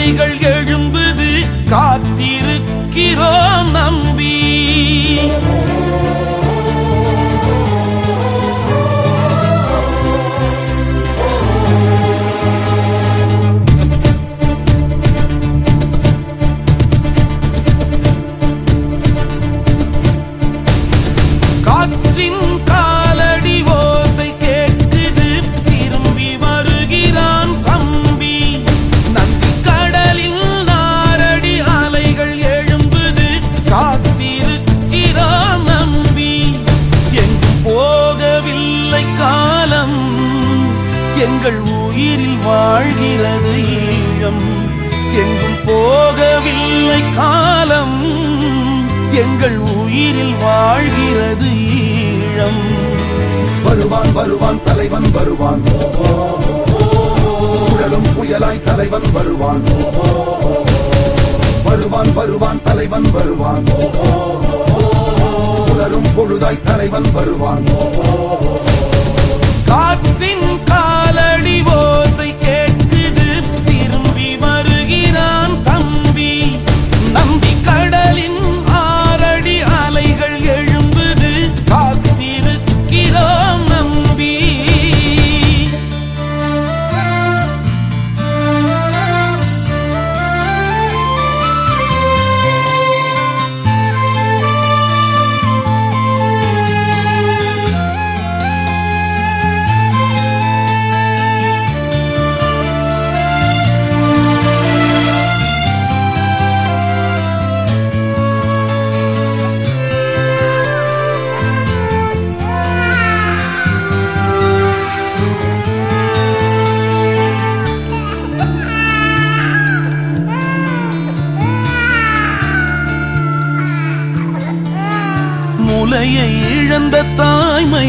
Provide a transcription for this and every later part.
அலைகள் எழும்புது காத்திருக்கிறோம் நம்பி காற்றின் காலடி ஓசை கேட்குது திரும்பி வருகிறான் தம்பி நந்தி கடலில் நாரடி அலைகள் எழும்புது காத்திருக்கிறான் நம்பி எங்கும் போகவில்லை காலம் எங்கள் உயிரில் வாழ்கிறது ஈழம் எங்கும் போகவில்லை காலம் எங்கள் உயிரில் வாழ்கிறது ஈழம் வருவான் வருவான் தலைவன் வருவான் சுழலும் புயலாய் தலைவன் வருவான் வருவான் வருவான் தலைவன் வருவான் புலரும் பொழுதாய் தலைவன் வருவான் காற்றின் காலடி ஓசை கேட்குது திரும்பி வருகிறான் தம்பி நம்பி கடலின் ஆரடி அலைகள் எழும்புது காத்திருக்கிறோம் நம்பி முலையை இழந்த தாய்மை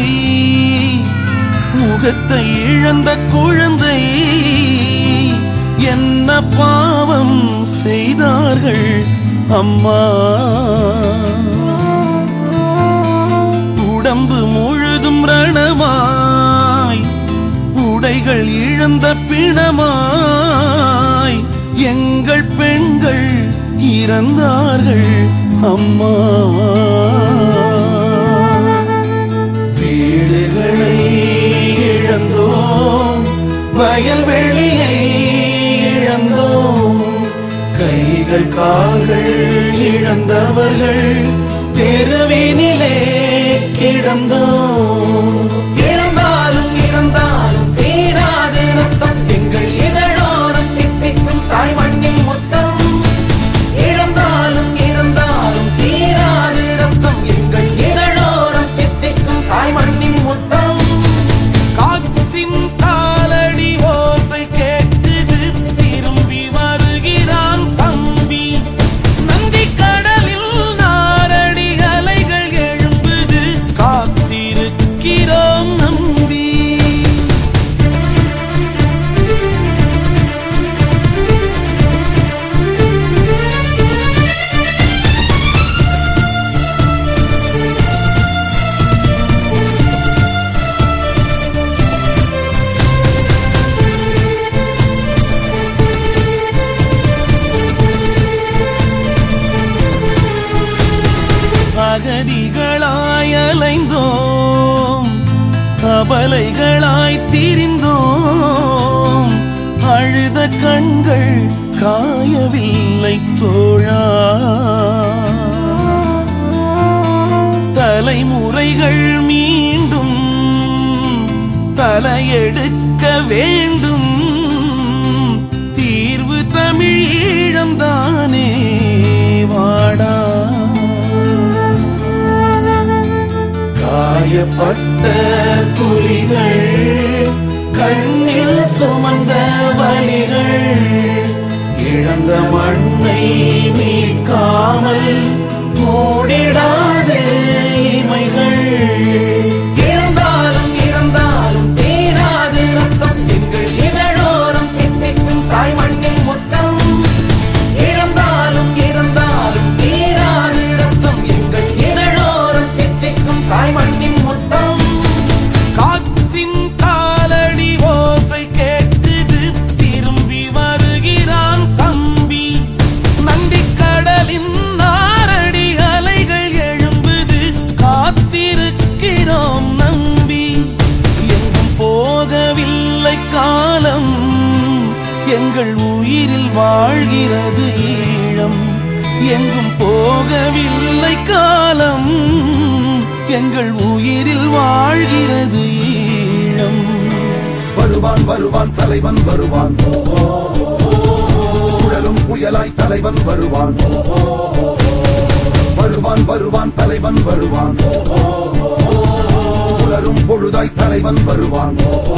முகத்தை இழந்த குழந்தை என்ன பாவம் செய்தார்கள் அம்மா உடம்பு முழுதும் ரணமாய் உடைகள் இழந்த பிணமாய் எங்கள் பெண்கள் இறந்தார்கள் அம்மா வீடுகளை இழந்தோம் வயல்வெளியை இழந்தோம் கைகள் கால்கள் இழந்தவர்கள் தெருவினிலே கிடந்தோம் இறந்தாலும் இறந்தாலும் தீராது ரத்தம் எங்கள் இதழோரம் தித்திக்கும் தாய் மண்ணின் மொத்தம் இழந்தாலும் இறந்தாலும் தீராது ரத்தம் எங்கள் இதழோரம் தித்திக்கும் தாய் மண்ணின் மொத்தம் காற்றின் காலடி ஓசை கேட்குது திரும்பி வருகிறான் தம்பி நந்தி கடலில் நாரடி அலைகள் எழும்புது காத்திருக்கிறோம் நம்பி அகதிகளாய் அலைந்தோம் அபலைகளாய் திரிந்தோம் அழுத கண்கள் காயவில்லை தோழா தலைமுறைகள் மீண்டும் தலையெடுக்க வேண்டும் தீர்வு தமிழீழம்தானே வாடா காயப்பட்ட புலிகள் கண்ணில் சுமந்த வலிகள் இழந்த மண்ணை மீட்காமல் மூடிடாத இமைகள் இறந்தாலும் இறந்தாலும் தீராது ரத்தம் எங்கள் இதழோரம் தித்திக்கும் தாய் மண்ணின் மொத்தம் இறந்தாலும் இறந்தாலும் தீராது ரத்தம் எங்கள் இதழோரம் தித்திக்கும் தாய் மண்ணின் மொத்தம் காற்றின் காலடி ஓசை கேட்குது திரும்பி வருகிறான் தம்பி உயிரில் வாழ்கிறது ஈழம் எங்கும் போகவில்லை காலம் எங்கள் உயிரில் வாழ்கிறது ஈழம் வருவான் வருவான் தலைவன் வருவான் சுழலும் புயலாய் தலைவன் வருவான் வருவான் வருவான் தலைவன் வருவான் புலரும் பொழுதாய் தலைவன் வருவான்